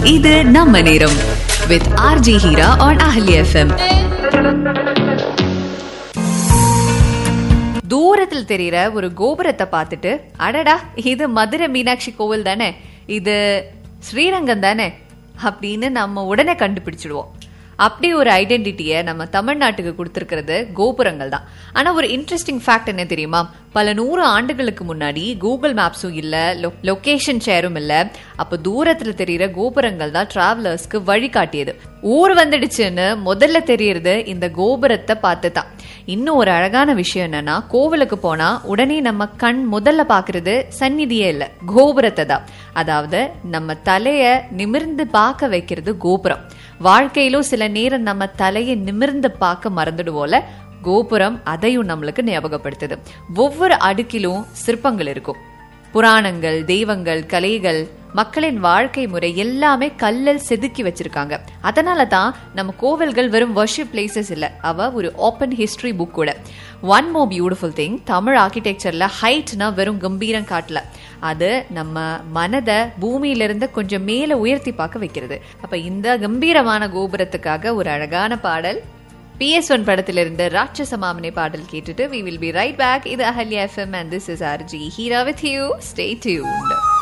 இது நம்ம நேரம் with RJ Heera on Ahalya FM தூரத்தில் தெரியிற ஒரு கோபுரத்தை பார்த்துட்டு அடடா இது மதுரை மீனாட்சி கோவில் தானே இது ஸ்ரீரங்கம் தானே அப்படின்னு நம்ம உடனே கண்டுபிடிச்சிடுவோம் அப்படி ஒரு ஐடென்டிட்டியை நம்ம தமிழ்நாட்டுக்கு கொடுத்துருக்கிறது கோபுரங்கள் தான் ஆனா ஒரு இன்ட்ரெஸ்டிங் ஃபேக்ட் என்ன தெரியுமா பல நூறு ஆண்டுகளுக்கு முன்னாடி கூகுள் மேப்ஸும் இல்ல லொகேஷன் ஷேரும் இல்ல அப்ப தூரத்துல தெரியிற கோபுரங்கள் தான் டிராவலர்ஸ்க்கு வழிகாட்டியது ஊர் வந்துடுச்சுன்னு முதல்ல தெரியறது இந்த கோபுரத்தை பார்த்து தான் இன்னும் ஒரு அழகான விஷயம் என்னன்னா கோவிலுக்கு போனா உடனே நம்ம கண் முதல்ல பாக்குறது சந்நிதியே இல்ல கோபுரத்தை தான் அதாவது நம்ம தலைய நிமிர்ந்து பார்க்க வைக்கிறது கோபுரம் வாழ்க்கையிலும் சில நேரம் நம்ம தலையை நிமிர்ந்து பார்க்க மறந்துடுவோல கோபுரம் அதையும் நம்மளுக்கு ஞாபகப்படுத்துது ஒவ்வொரு அடுக்கிலும் சிற்பங்கள் இருக்கும் புராணங்கள் தெய்வங்கள் கலைகள் மக்களின் வாழ்க்கை முறை எல்லாமே கல்லில் செதுக்கி வச்சிருக்காங்க அதனால தான் நம்ம கோவில்கள் வெறும் வர்ஷிப் பிளேசஸ் இல்ல அவ ஒரு ஓப்பன் ஹிஸ்டரி புக் கூட one more beautiful thing Tamil ஆர்கிடெக்சர்ல ஹைட்னா வெறும் கம்பீரம் காட்டல அது நம்ம மனதை பூமியிலிருந்து கொஞ்சம் மேல உயர்த்தி பார்க்க வைக்கிறது அப்ப இந்த கம்பீரமான கோபுரத்துக்காக ஒரு அழகான பாடல் பிஎஸ் ஒன் படத்திலிருந்து ராட்சச மாமனை பாடல் கேட்டுட்டு we will be right back இது Ahalya FM and this is RJ Heera with you stay tuned